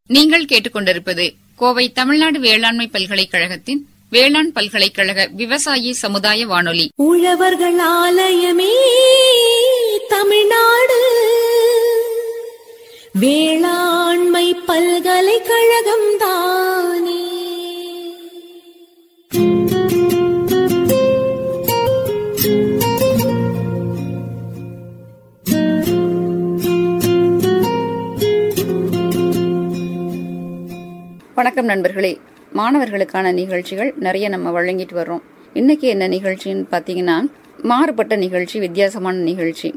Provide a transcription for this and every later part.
நீங்கள் கேட்டுக்கொண்டிருப்பது கோவை தமிழ்நாடு வேளாண்மை பல்கலைக்கழகத்தின் வேளாண் பல்கலைக்கழக விவசாயி சமுதாய வானொலி உழவர்கள் ஆலயமே தமிழ்நாடு வேளாண்மை பல்கலைக்கழகம் தானே வணக்கம் நண்பர்களே மாணவர்களுக்கான நிகழ்ச்சிகள் நிறைய நம்ம வழங்கிட்டு வர்றோம் இன்னைக்கு என்ன நிகழ்ச்சின்னு பாத்தீங்கன்னா மாறுபட்ட நிகழ்ச்சி வித்தியாசமான நிகழ்ச்சி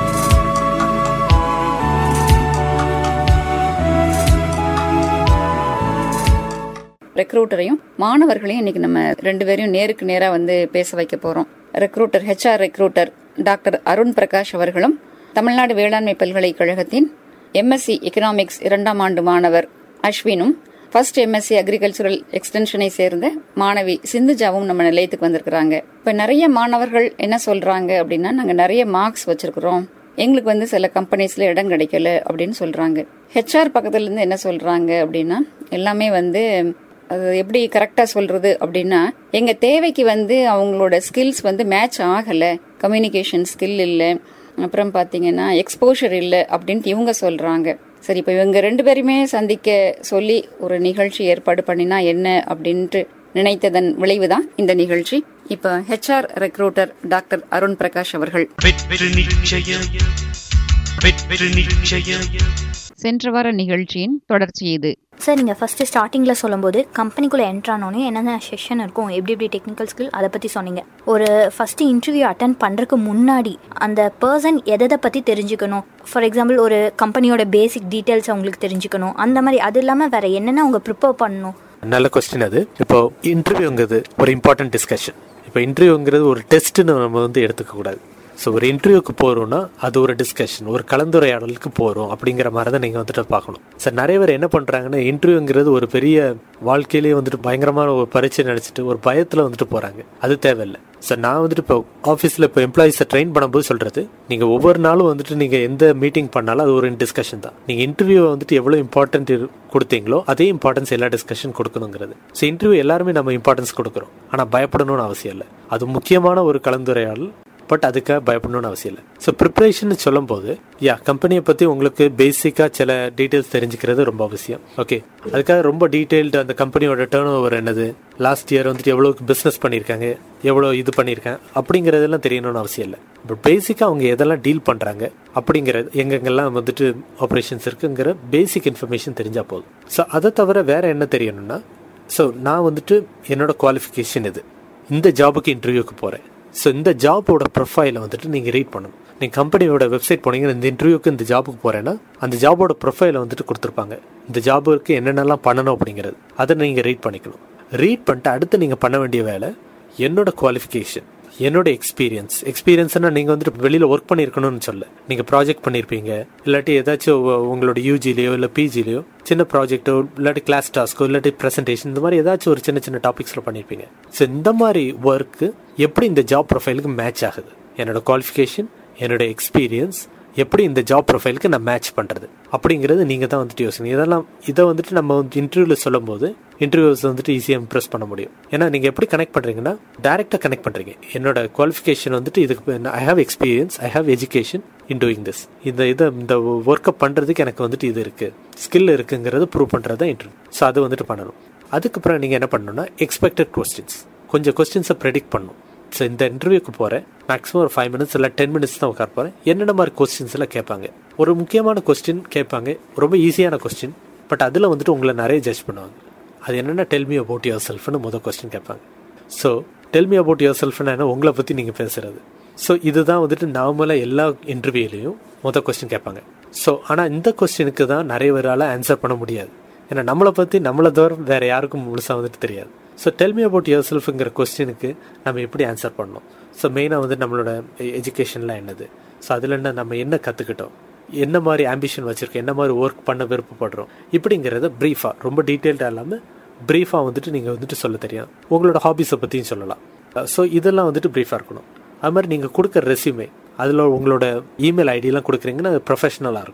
ரெக்ரூட்டரையும் மாணவர்களையும் இன்னைக்கு நம்ம ரெண்டு பேரையும் நேருக்கு நேரா வந்து பேச வைக்க போறோம் recruiter HR recruiter doctor Arun Prakash அவர்களும் தமிழ்நாடு வேளாண்மை பல்கலைக்கழகத்தின் எம்எஸ்சி எக்கனாமிக்ஸ் இரண்டாம் ஆண்டு மாணவர் அஸ்வினும் ஃபர்ஸ்ட் எம்எஸ்சி அக்ரிகல்ச்சரல் எக்ஸ்டென்ஷனை சேர்ந்த மாணவி சிந்துஜாவும் நம்ம நிலையத்துக்கு வந்திருக்கிறாங்க இப்ப நிறைய மாணவர்கள் என்ன சொல்றாங்க அப்படின்னா நாங்க நிறைய மார்க்ஸ் வச்சிருக்கிறோம் எங்களுக்கு வந்து சில கம்பெனிஸ்ல இடம் கிடைக்கல அப்படின்னு சொல்றாங்க ஹெச்ஆர் பக்கத்துல இருந்து என்ன சொல்றாங்க அப்படின்னா எல்லாமே வந்து அது எப்படி கரெக்டா சொல்றது அப்படின்னா எங்க தேவைக்கு வந்து அவங்களோட ஸ்கில்ஸ் வந்து மேட்ச் ஆகல கம்யூனிகேஷன் ஸ்கில் இல்ல அப்புறம் பாத்தீங்கன்னா எக்ஸ்போஷர் இல்ல அப்படின்ட்டு இவங்க சொல்றாங்க சரி இப்ப இவங்க ரெண்டு பேருமே சந்திக்க சொல்லி ஒரு நிகழ்ச்சி ஏற்பாடு பண்ணினா என்ன அப்படின்ட்டு நினைத்ததன் விளைவுதான் இந்த நிகழ்ச்சி இப்ப HR recruiter doctor Arun Prakash அவர்கள் வெற்றி நிச்சயம் வெற்றி நிச்சயம் சென்ற வார நிகழ்ச்சியின் தொடர்ச்சி இது சார் நீங்கள் ஃபஸ்ட்டு ஸ்டார்டிங்கில் சொல்லும்போது கம்பெனிக்குள்ளே என்ட்ரானோன்னே என்னென்ன செஷன் இருக்கும் எப்படி எப்படி டெக்னிக்கல் ஸ்கில் அதை பற்றி சொன்னீங்க ஒரு ஃபஸ்ட்டு இன்டர்வியூ அட்டன் பண்ணுறதுக்கு முன்னாடி அந்த பர்சன் எதை பற்றி தெரிஞ்சுக்கணும் ஃபார் எக்ஸாம்பிள் ஒரு கம்பெனியோட பேசிக் டீட்டெயில்ஸ் அவங்களுக்கு தெரிஞ்சுக்கணும் அந்த மாதிரி அது இல்லாமல் வேறு என்னென்ன அவங்க ப்ரிப்பேர் பண்ணணும் நல்ல கொஸ்டின் அது இப்போ இன்டர்வியூங்கிறது ஒரு இம்பார்ட்டன்ட் டிஸ்கஷன் இப்போ இன்டர்வியூங்கிறது ஒரு டெஸ்ட்னு நம்ம வந்து எடுத்துக்க கூடாது ஸோ ஒரு இன்டர்வியூக்கு போகிறோம்னா அது ஒரு டிஸ்கஷன் ஒரு கலந்துரையாடலுக்கு போகிறோம் அப்படிங்கிற மாதிரி தான் நீங்கள் வந்துட்டு பார்க்கணும் சார் நிறைய பேர் என்ன பண்ணுறாங்கன்னா இன்டர்வியூங்கிறது ஒரு பெரிய வாழ்க்கையிலேயே வந்துட்டு பயங்கரமான ஒரு பரீட்சை நினச்சிட்டு ஒரு பயத்தில் வந்துட்டு போகிறாங்க அது தேவையில்லை சார் நான் வந்துட்டு இப்போ ஆஃபீஸில் இப்போ எம்ப்ளாயிஸை ட்ரெயின் பண்ணும்போது சொல்கிறது நீங்கள் ஒவ்வொரு நாளும் வந்துட்டு நீங்கள் எந்த மீட்டிங் பண்ணாலும் அது ஒரு டிஸ்கஷன் தான் நீங்கள் இன்டர்வியூவை வந்துட்டு எவ்வளோ இம்பார்ட்டன்ட் கொடுத்தீங்களோ அதே இம்பார்ட்டன்ஸ் எல்லா டிஸ்கஷன் கொடுக்கணுங்கிறது ஸோ இன்டர்வியூ எல்லாருமே நம்ம இம்பார்ட்டன்ஸ் கொடுக்குறோம் ஆனால் பயப்படணும்னு அவசியம் இல்லை அது முக்கியமான ஒரு கலந்துரையாடல் பட் அதுக்காக பயப்படணும்னு அவசியம் இல்லை ஸோ ப்ரிப்பரேஷன் சொல்லும் போது யா கம்பெனியை பற்றி உங்களுக்கு பேசிக்காக சில டீட்டெயில்ஸ் தெரிஞ்சுக்கிறது ரொம்ப அவசியம் ஓகே அதுக்காக ரொம்ப டீட்டெயில்டு அந்த கம்பெனியோட டேர்ன் ஓவர் என்னது லாஸ்ட் இயர் வந்துட்டு எவ்வளோ பிஸ்னஸ் பண்ணியிருக்காங்க எவ்வளோ இது பண்ணியிருக்காங்க அப்படிங்கிறதெல்லாம் தெரியணும்னு அவசியம் இல்லை பட் பேசிக்காக அவங்க எதெல்லாம் டீல் பண்ணுறாங்க அப்படிங்கிறது எங்கெங்கெல்லாம் வந்துட்டு ஆப்ரேஷன்ஸ் இருக்குங்கிற பேசிக் இன்ஃபர்மேஷன் தெரிஞ்சால் போதும் ஸோ அதை தவிர வேற என்ன தெரியணும்னா ஸோ நான் வந்துட்டு என்னோட குவாலிஃபிகேஷன் இது இந்த ஜாபுக்கு இன்டர்வியூக்கு போகிறேன் ஸோ இந்த ஜாபோட ப்ரொஃபைலை வந்துட்டு நீங்கள் ரீட் பண்ணணும் நீங்கள் கம்பெனியோட வெப்சைட் போனீங்கன்னா இந்த இன்டர்வியூக்கு இந்த ஜாபுக்கு போகிறேன்னா அந்த ஜாபோட ப்ரொஃபைலை வந்துட்டு கொடுத்துருப்பாங்க இந்த ஜாபுக்கு என்னென்னலாம் பண்ணணும் அப்படிங்கிறது அதை நீங்கள் ரீட் பண்ணிக்கணும் ரீட் பண்ணிட்டு அடுத்து நீங்கள் பண்ண வேண்டிய வேலை என்னோட குவாலிஃபிகேஷன் என்னோட எக்ஸ்பீரியன்ஸ் எக்ஸ்பீரியன்ஸ்னா நீங்கள் வந்துட்டு வெளியில் ஒர்க் பண்ணியிருக்கணும்னு சொல்ல நீங்கள் ப்ராஜெக்ட் பண்ணியிருப்பீங்க இல்லாட்டி ஏதாச்சும் உ- உங்களோட யூஜிலேயோ இல்லை பிஜிலேயோ சின்ன ப்ராஜெக்ட்டோ இல்லாட்டி கிளாஸ் டாஸ்க்கோ இல்லாட்டி ப்ரெசன்டேஷன் இந்த மாதிரி ஏதாச்சும் ஒரு சின்ன சின்ன டாபிக்ஸில் பண்ணியிருப்பீங்க ஸோ இந்த மாதிரி ஒர்க்கு எப்படி இந்த ஜாப் ப்ரொஃபைலுக்கு மேட்ச் ஆகுது என்னோட குவாலிஃபிகேஷன் என்னோட எக்ஸ்பீரியன்ஸ் எப்படி இந்த ஜாப் ப்ரொஃபைலுக்கு நான் மேட்ச் பண்ணுறது அப்படிங்கிறது நீங்கள் தான் வந்துட்டு யோசிக்கணும் இதெல்லாம் இதை வந்துட்டு நம்ம வந்து இன்டர்வியூவில் சொல்லும்போது இன்டர்வியூஸ் வந்துட்டு ஈஸியாக இம்ப்ரெஸ் பண்ண முடியும் ஏன்னா நீங்கள் எப்படி கனெக்ட் பண்ணுறீங்கன்னா டேரெக்டாக கனெக்ட் பண்ணுறீங்க என்னோட குவாலிஃபிகேஷன் வந்துட்டு இதுக்கு I have experience I have education in doing this இந்த இதை இந்த ஒர்க்கை பண்ணுறதுக்கு எனக்கு வந்துட்டு இது இருக்குது ஸ்கில் இருக்குங்கிறது ப்ரூவ் பண்ணுறது தான் இன்டர்வியூ ஸோ அது வந்துட்டு பண்ணணும் அதுக்கப்புறம் நீங்கள் என்ன பண்ணணும்னா எக்ஸ்பெக்டட் கொஸ்டின்ஸ் கொஞ்சம் கொஸ்டின்ஸை ப்ரெடிக்ட் பண்ணணும் ஸோ இந்த இன்டர்வியூக்கு போகிறேன் மேக்ஸிமம் ஒரு ஃபைவ் மினிட்ஸ் இல்லை டென் மினிட்ஸ் தான் உட்கார போகிறேன் என்னென்ன மாதிரி கொஸ்டின்ஸ் எல்லாம் கேட்பாங்க ஒரு முக்கியமான கொஸ்டின் கேட்பாங்க ரொம்ப ஈஸியான கொஸ்டின் பட் அதில் வந்துட்டு உங்களை நிறைய ஜட்ஜ் பண்ணுவாங்க அது என்னென்னா டெல்மி அபவுட் யுவர் செல்ஃப்னு முதல் கொஸ்டின் கேட்பாங்க ஸோ டெல்மி அபவுட் யுவர் செல்ஃப்னா என்ன உங்களை பற்றி நீங்கள் பேசுகிறது ஸோ இதுதான் வந்துட்டு நார்மலாக எல்லா இன்டர்வியூலையும் முதல் கொஸ்டின் கேட்பாங்க ஸோ ஆனால் இந்த கொஸ்டினுக்கு தான் நிறைய பேரால் ஆன்சர் பண்ண முடியாது ஏன்னா நம்மளை பற்றி நம்மளை தவிர வேற யாருக்கும் முழுசாக வந்துட்டு தெரியாது ஸோ டெல்மி அபவுட் யுவர் செல்ஃப்ங்கிற கொஸ்டினுக்கு நம்ம எப்படி ஆன்சர் பண்ணணும் ஸோ மெயினாக வந்து நம்மளோட எஜுகேஷன்லாம் என்னது ஸோ அதில் என்ன நம்ம என்ன கற்றுக்கிட்டோம் என்ன மாதிரி ஆம்பிஷன் வச்சுருக்கோம் என்ன மாதிரி ஒர்க் பண்ண விருப்பப்படுறோம் இப்படிங்கிறத ப்ரீஃபாக ரொம்ப டீட்டெயில்டாக இல்லாமல் ப்ரீஃபாக வந்துட்டு நீங்கள் வந்துட்டு சொல்ல தெரியும் உங்களோட ஹாபிஸை பற்றியும் சொல்லலாம் ஸோ இதெல்லாம் வந்துட்டு ப்ரீஃபாக இருக்கணும் அது மாதிரி நீங்கள் கொடுக்குற ரெஸ்யூமே அதில் உங்களோட இமெயில் ஐடியெலாம் கொடுக்குறீங்கன்னா அது ப்ரொஃபஷனலாக இருக்கணும்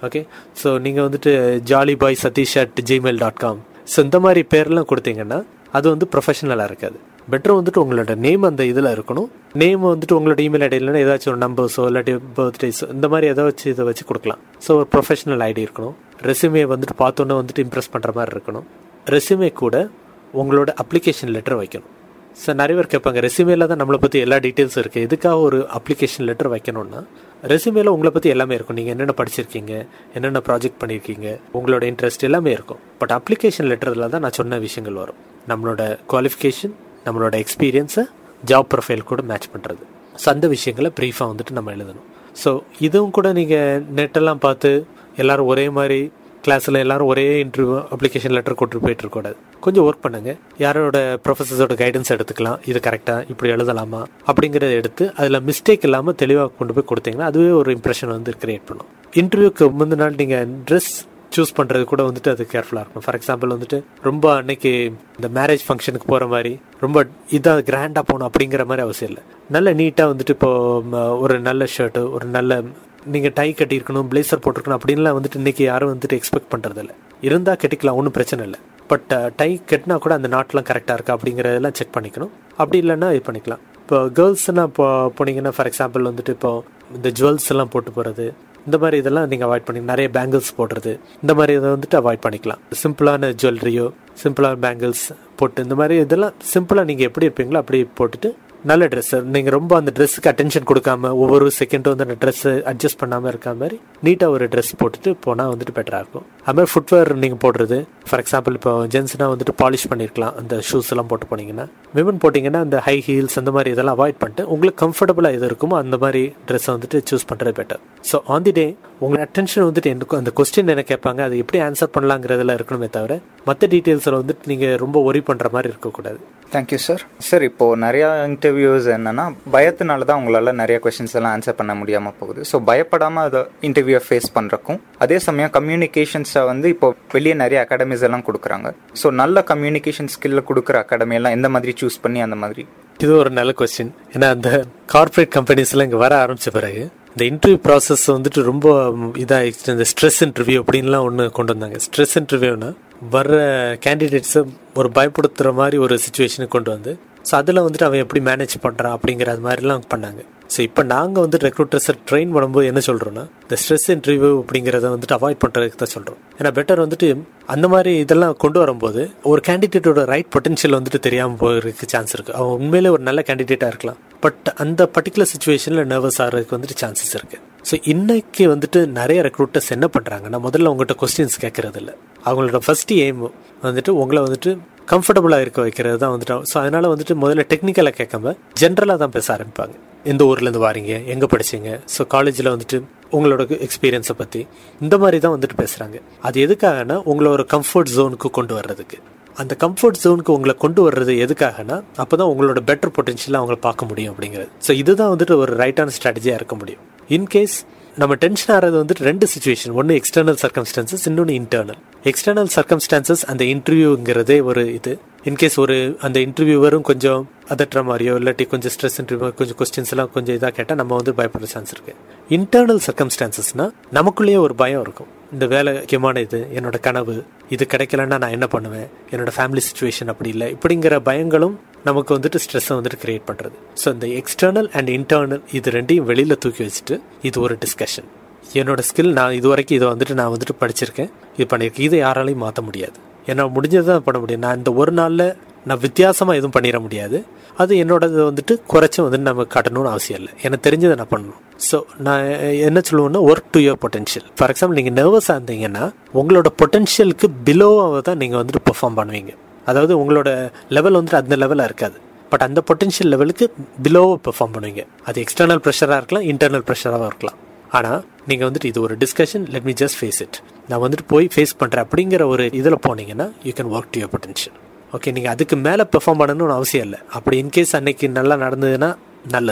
ஓகே ஸோ நீங்கள் வந்துட்டு jolly boy Sathish at Gmail dot com so இந்த மாதிரி பேர்லாம் கொடுத்தீங்கன்னா அது வந்து ப்ரொஃபஷனலாக இருக்காது பெட்டர் வந்துட்டு உங்களோட நேம் அந்த இதில் இருக்கணும் நேம் வந்துட்டு உங்களோட இமெயில் ஐடி இல்லைன்னா ஏதாச்சும் ஒரு நம்பர்ஸோ இல்லாட்டி பர்த்டேஸோ இந்த மாதிரி எதை வச்சு இதை வச்சு கொடுக்கலாம் ஸோ ஒரு ப்ரொஃபஷனல் ஐடி இருக்கணும் ரெஸ்யூமே வந்துட்டு பார்த்தோன்னே வந்துட்டு இம்ப்ரெஸ் பண்ணுற மாதிரி இருக்கணும் ரெஸ்யூமே கூட உங்களோட அப்ளிகேஷன் லெட்டர் வைக்கணும் சார் நிறைய பேர் கேட்பாங்க ரெஸ்யூமேல தான் நம்மளை பற்றி எல்லா டீட்டெயில்ஸ் இருக்குது எதுக்காக ஒரு அப்ளிகேஷன் லெட்டர் வைக்கணும்னா ரெஸ்யூமேல உங்களை பற்றி எல்லாமே இருக்கும் நீங்கள் என்னென்ன படிச்சிருக்கீங்க என்னென்ன ப்ராஜெக்ட் பண்ணியிருக்கீங்க உங்களோட இன்ட்ரெஸ்ட் எல்லாமே இருக்கும் பட் அப்ளிகேஷன் லெட்டரில் தான் நான் சொன்ன விஷயங்கள் வரும் நம்மளோட குவாலிஃபிகேஷன் நம்மளோட எக்ஸ்பீரியன்ஸை ஜாப் ப்ரொஃபைல் கூட மேட்ச் பண்ணுறது ஸோ அந்த விஷயங்களை ப்ரீஃபாக வந்துட்டு நம்ம எழுதணும் ஸோ இதுவும் கூட நீங்கள் நெட்டெல்லாம் பார்த்து எல்லாரும் ஒரே மாதிரி கிளாஸில் எல்லாரும் ஒரே இன்டர்வியூ அப்ளிகேஷன் லெட்டர் கொண்டு போயிட்டு இருக்கக்கூடாது கொஞ்சம் ஒர்க் பண்ணுங்க யாரோட ப்ரொஃபஸர்ஸோட கைடன்ஸ் எடுத்துக்கலாம் இது கரெக்டாக இப்படி எழுதலாமா அப்படிங்கிறத எடுத்து அதில் மிஸ்டேக் இல்லாமல் தெளிவாக கொண்டு போய் கொடுத்தீங்கன்னா அதுவே ஒரு இம்ப்ரெஷன் வந்து கிரியேட் பண்ணும் இன்டர்வியூக்கு முந்தின நாள் நீங்கள் ட்ரெஸ் சூஸ் பண்ணுறது கூட வந்துட்டு அது கேர்ஃபுல்லாக இருக்கணும் ஃபார் எக்ஸாம்பிள் வந்துட்டு ரொம்ப அன்னைக்கு இந்த மேரேஜ் ஃபங்க்ஷனுக்கு போகிற மாதிரி ரொம்ப இதாக கிராண்டாக போகணும் அப்படிங்கிற மாதிரி அவசியம் இல்லை நல்ல நீட்டாக வந்துட்டு இப்போ ம, ஒரு நல்ல ஷர்ட்டு ஒரு நல்ல நீங்கள் டை கட்டியிருக்கணும் பிளேசர் போட்டிருக்கணும் அப்படின்லாம் வந்துட்டு இன்னைக்கு யாரும் வந்துட்டு எக்ஸ்பெக்ட் பண்ணுறதில்ல இருந்தால் கட்டிக்கலாம் ஒன்றும் பிரச்சனை இல்லை பட் டை கட்டினா கூட அந்த நாட்லாம் கரெக்டாக இருக்கா அப்படிங்கிறதெல்லாம் செக் பண்ணிக்கணும் அப்படி இல்லைன்னா இது பண்ணிக்கலாம் இப்போ கேர்ள்ஸ்னால் இப்போ போனீங்கன்னா ஃபார் எக்ஸாம்பிள் வந்துட்டு இப்போ இந்த ஜுவல்ஸ் எல்லாம் போட்டு போகிறது இந்த மாதிரி இதெல்லாம் நீங்கள் அவாய்ட் பண்ணி நிறைய பேங்கிள்ஸ் போடுறது இந்த மாதிரி இதை வந்துட்டு அவாய்ட் பண்ணிக்கலாம் சிம்பிளான ஜுவல்லரியோ சிம்பிளான பேங்கிள்ஸ் போட்டு இந்த மாதிரி இதெல்லாம் சிம்பிளாக நீங்கள் எப்படி இருப்பீங்களோ அப்படி போட்டுட்டு நல்ல ட்ரெஸ் நீங்கள் ரொம்ப அந்த ட்ரெஸ்ஸுக்கு அட்டென்ஷன் கொடுக்காம ஒவ்வொரு செகண்டும் வந்து அந்த ட்ரெஸ் அட்ஜஸ்ட் பண்ணாமல் இருக்க மாதிரி நீட்டாக ஒரு ட்ரெஸ் போட்டுட்டு போனால் வந்துட்டு பெட்டராக இருக்கும் அது மாதிரி ஃபுட்வேர் நீங்கள் போடுறது ஃபார் எக்ஸாம்பிள் இப்போ ஜென்ஸ்னா வந்துட்டு பாலிஷ் பண்ணியிருக்கலாம் அந்த ஷூஸ் எல்லாம் போட்டு போனீங்கன்னா விமன் போட்டிங்கன்னா அந்த ஹை ஹீல்ஸ் அந்த மாதிரி இதெல்லாம் அவாய்ட் பண்ணிட்டு உங்களுக்கு கம்ஃபர்டபுளாக எது இருக்குமோ அந்த மாதிரி ட்ரெஸ்ஸை வந்துட்டு சூஸ் பண்ணுறது better so on the day உங்கள் அட்டென்ஷன் வந்துட்டு எனக்கு அந்த கொஸ்டின் என்ன கேட்பாங்க அது எப்படி ஆன்சர் பண்ணலாங்கிறதுல இருக்கணுமே தவிர மற்ற டீட்டெயில்ஸில் வந்துட்டு நீங்கள் ரொம்ப ஒரி பண்ணுற மாதிரி இருக்கக்கூடாது தேங்க்யூ சார் சார் இப்போ நிறையா இன்டர்வியூஸ் என்னன்னா பயத்தினால தான் உங்களால் நிறைய கொஷின்ஸ் எல்லாம் ஆன்சர் பண்ண முடியாமல் போகுது ஸோ பயப்படாமல் அதை இன்டர்வியூவை ஃபேஸ் பண்ணுறக்கும் அதே சமயம் கம்யூனிகேஷன்ஸை வந்து இப்போ வெளியே நிறைய அகாடமிஸ் எல்லாம் கொடுக்குறாங்க ஸோ நல்ல கம்யூனிகேஷன் ஸ்கில்ல கொடுக்குற academy எல்லாம் எந்த மாதிரி சூஸ் பண்ணி அந்த மாதிரி இது ஒரு நல்ல கொஸ்டின் ஏன்னா அந்த கார்ப்பரேட் கம்பெனிஸ்லாம் இங்கே வர ஆரம்பிச்ச பிறகு இந்த இன்டர்வியூ ப்ராசஸ் வந்துட்டு ரொம்ப இதாகிடுச்சு இந்த ஸ்ட்ரெஸ் இன்டர்வியூ அப்படின்லாம் ஒன்று கொண்டு வந்தாங்க ஸ்ட்ரெஸ் இன்டர்வியூனா வர்ற கேண்டிடேட்ஸை ஒரு பயப்படுத்துகிற மாதிரி ஒரு சுச்சுவேஷனுக்கு கொண்டு வந்து ஸோ அதில் வந்துட்டு அவன் எப்படி மேனேஜ் பண்ணுறான் அப்படிங்கிற அது மாதிரிலாம் பண்ணாங்க ஸோ இப்போ நாங்கள் வந்து ரெக்ரூட்டர்ஸை ட்ரெயின் பண்ணும்போது என்ன சொல்கிறோன்னா இந்த ஸ்ட்ரெஸ் இன்டர்வியூ அப்படிங்கிறத வந்துட்டு அவாய்ட் பண்ணுறதுக்கு தான் சொல்கிறோம் ஏன்னா பெட்டர் வந்துட்டு அந்த மாதிரி இதெல்லாம் கொண்டு வரும்போது ஒரு கேண்டிடேட்டோட ரைட் பொட்டன்ஷியல் வந்துட்டு தெரியாமல் போகிறதுக்கு சான்ஸ் இருக்குது அவன் உண்மையிலே ஒரு நல்ல கேண்டிடேட்டாக இருக்கலாம் பட் அந்த பர்டிகுலர் சுச்சுவேஷனில் நர்வஸ் ஆகிறதுக்கு வந்துட்டு சான்சஸ் இருக்குது ஸோ இன்னைக்கு வந்துட்டு நிறைய ரெக்ரூட்டர்ஸ் என்ன பண்ணுறாங்கன்னா முதல்ல உங்கள்கிட்ட கொஸ்டின்ஸ் கேட்கறது இல்லை அவங்களோட ஃபர்ஸ்ட் எய்ம் வந்துட்டு உங்களை வந்துட்டு கம்ஃபர்டபுளாக இருக்க வைக்கிறது தான் வந்துட்டு ஸோ அதனால வந்துட்டு முதல்ல டெக்னிக்கலாக கேட்காம ஜென்ரலாக தான் பேச ஆரம்பிப்பாங்க எந்த ஊர்லேருந்து வாரீங்க எங்கே படிச்சீங்க ஸோ காலேஜில் வந்துட்டு உங்களோட எக்ஸ்பீரியன்ஸை பற்றி இந்த மாதிரி தான் வந்துட்டு பேசுகிறாங்க அது எதுக்காகனா உங்களை ஒரு கம்ஃபர்ட் ஜோனுக்கு கொண்டு வர்றதுக்கு அந்த கம்ஃபர்ட் ஜோனுக்கு உங்களை கொண்டு வர்றது எதுக்காகனா அப்போ தான் உங்களோட பெட்டர் பொட்டன்ஷியலாக அவங்கள பார்க்க முடியும் அப்படிங்கிறது ஸோ இதுதான் வந்துட்டு ஒரு ரைட்டான ஸ்ட்ராட்டஜியாக இருக்க முடியும் இன்கேஸ் நம்ம டென்ஷன் ஆகிறது வந்துட்டு ரெண்டு சுச்சுவேஷன் ஒன்று எக்ஸ்டர்னல் சர்க்கம்ஸ்டான்சஸ் இன்னொன்று இன்டர்னல் எக்ஸ்டர்னல் சர்க்கம்ஸ்டான்சஸ் அந்த இன்டர்வியூங்கிறதே ஒரு இது இன்கேஸ் ஒரு அந்த இன்டர்வியூவரும் கொஞ்சம் அதட்டுற மாதிரியோ இல்லாட்டி கொஞ்சம் ஸ்ட்ரெஸ் இன்டர்வியூ கொஞ்சம் கொஸ்டின்ஸ் எல்லாம் கொஞ்சம் இதாக கேட்டால் நம்ம வந்து பயப்படுற சான்ஸ் இருக்கு இன்டர்னல் சர்க்கம்ஸ்டான்சஸ்னா நமக்குள்ளேயே ஒரு பயம் இருக்கும் இந்த வேலை முக்கியமான இது என்னோட கனவு இது கிடைக்கலன்னா நான் என்ன பண்ணுவேன் என்னோட ஃபேமிலி சுச்சுவேஷன் அப்படி இல்லை இப்படிங்கிற பயங்களும் நமக்கு வந்துட்டு ஸ்ட்ரெஸ்ஸை வந்துட்டு கிரியேட் பண்ணுறது ஸோ இந்த எக்ஸ்டர்னல் அண்ட் இன்டர்னல் இது ரெண்டையும் வெளியில் தூக்கி வச்சுட்டு இது ஒரு டிஸ்கஷன் என்னோட ஸ்கில் நான் இது வரைக்கும் இதை வந்துட்டு நான் வந்துட்டு படிச்சிருக்கேன் இது பண்ணியிருக்கேன் இதை யாராலையும் மாற்ற முடியாது என்னால் முடிஞ்சதை தான் பண்ண முடியும் நான் இந்த ஒரு நாளில் நான் வித்தியாசமாக எதுவும் பண்ணிட முடியாது அது என்னோடது வந்துட்டு குறைச்சி வந்துட்டு நம்ம காட்டணும்னு அவசியம் இல்லை எனக்கு தெரிஞ்சதை நான் பண்ணணும் ஸோ நான் என்ன சொல்லுவேன்னா work to your potential for example நீங்கள் நர்வஸாக இருந்தீங்கன்னா உங்களோட பொட்டன்ஷியலுக்கு பிலோவாக தான் நீங்கள் வந்துட்டு பெர்ஃபார்ம் பண்ணுவீங்க அதாவது உங்களோட லெவல் வந்துட்டு அந்த லெவலில் இருக்காது பட் அந்த பொட்டன்ஷியல் லெவலுக்கு பிலோவாக பெர்ஃபார்ம் பண்ணுவீங்க அது எக்ஸ்டர்னல் ப்ரெஷராக இருக்கலாம் இன்டர்னல் ப்ரெஷராகவும் இருக்கலாம் ஆனால் நீங்கள் வந்துட்டு இது ஒரு discussion let me just face it நான் வந்துட்டு போய் ஃபேஸ் பண்ணுறேன் அப்படிங்கிற ஒரு இதில் போனீங்கன்னா you can work to your potential okay நீங்கள் அதுக்கு மேலே பெர்ஃபார்ம் பண்ணணும்னு அவசியம் இல்லை அப்படி இன்கேஸ் அன்னைக்கு நல்லா நடந்ததுன்னா நல்லது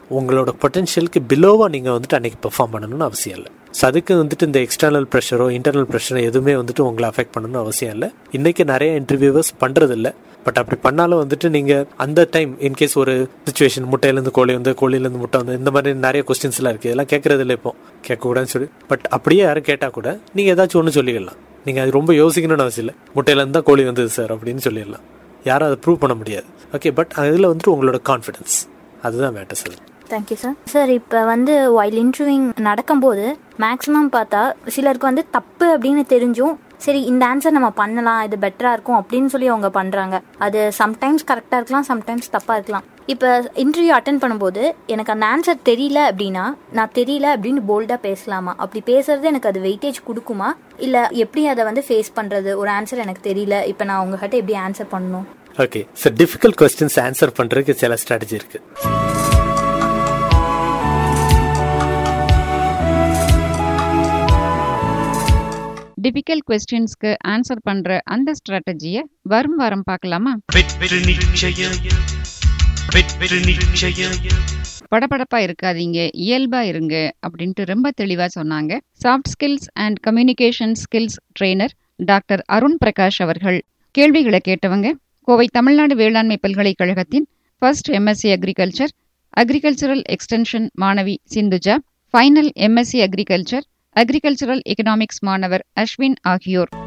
உங்களோட பொட்டன்ஷியலுக்கு பிலோவாக நீங்கள் வந்துட்டு அன்னைக்கு பெர்ஃபார்ம் பண்ணணும்னு அவசியம் இல்லை ஸோ அதுக்கு வந்துட்டு இந்த எக்ஸ்டர்னல் ப்ரெஷரோ இன்டர்னல் ப்ரெஷரோ எதுவுமே வந்துட்டு உங்களை அஃபெக்ட் பண்ணணும்னு அவசியம் இல்லை இன்னைக்கு நிறைய இன்டர்வியூவர்ஸ் பண்ணுறதில்ல பட் அப்படி பண்ணாலும் வந்துட்டு நீங்கள் அந்த டைம் இன்கேஸ் ஒரு சுச்சுவேஷன் முட்டையிலேருந்து கோழி வந்து கோழியிலேருந்து முட்டை வந்து இந்த மாதிரி நிறைய கொஸ்டின்ஸ்லாம் இருக்குது இதெல்லாம் கேட்கறது இல்லை இப்போ கேட்கக்கூடாதுன்னு சொல்லி பட் அப்படியே யாரும் கேட்டால் கூட நீங்கள் ஏதாச்சும் ஒன்று சொல்லிக்கலாம் நீங்கள் அது ரொம்ப யோசிக்கணும்னு அவசியம் இல்லை முட்டையிலேருந்து தான் கோழி வந்தது சார் அப்படின்னு சொல்லிடலாம் யாரும் அதை ப்ரூவ் பண்ண முடியாது ஓகே பட் அதில் வந்துட்டு உங்களோட கான்ஃபிடன்ஸ் அதுதான் matter sir thank you sir sir இப்போ வந்து வைல் இன்டர்வியூங் நடக்கும்போது மேக்ஸிமம் பார்த்தா சிலருக்கு வந்து தப்பு அப்படின்னு தெரிஞ்சும் சரி இந்த ஆன்சர் நம்ம பண்ணலாம் இது பெட்டராக இருக்கும் அப்படின்னு சொல்லி அவங்க பண்ணுறாங்க அது சம்டைம்ஸ் கரெக்டாக இருக்கலாம் சம்டைம்ஸ் தப்பாக இருக்கலாம் இப்போ இன்டர்வியூ அட்டன் பண்ணும்போது எனக்கு அந்த ஆன்சர் தெரியல அப்படின்னா நான் தெரியல அப்படின்னு போல்டாக பேசலாமா அப்படி பேசுறது எனக்கு அது வெயிட்டேஜ் கொடுக்குமா இல்லை எப்படி அதை வந்து ஃபேஸ் பண்ணுறது ஒரு ஆன்சர் எனக்கு தெரியல இப்போ நான் உங்ககிட்ட எப்படி ஆன்சர் பண்ணணும் okay sir difficult questions answer பண்ணுறதுக்கு சில ஸ்ட்ராட்டஜி இருக்குது டிபிக்கல்ட் கொஸ்டின்ஸ்க்கு ஆன்சர் பண்ற அந்த ஸ்ட்ராட்டஜியை வரும் வாரம் பார்க்கலாமா வெற்றி நிச்சயம் வெற்றி நிச்சயம் படபடப்பா இருக்காதீங்க இயல்பா இருங்க அப்படின்ட்டு ரொம்ப தெளிவா சொன்னாங்க soft skills and communication skills trainer doctor Arun Prakash அவர்கள் கேள்விகளை கேட்டவங்க கோவை தமிழ்நாடு வேளாண்மை பல்கலைக்கழகத்தின் first MSc agriculture agricultural extension மாணவி Sindhuja final MSc agriculture agricultural economics மாணவர் அஸ்வின் ஆகியோர்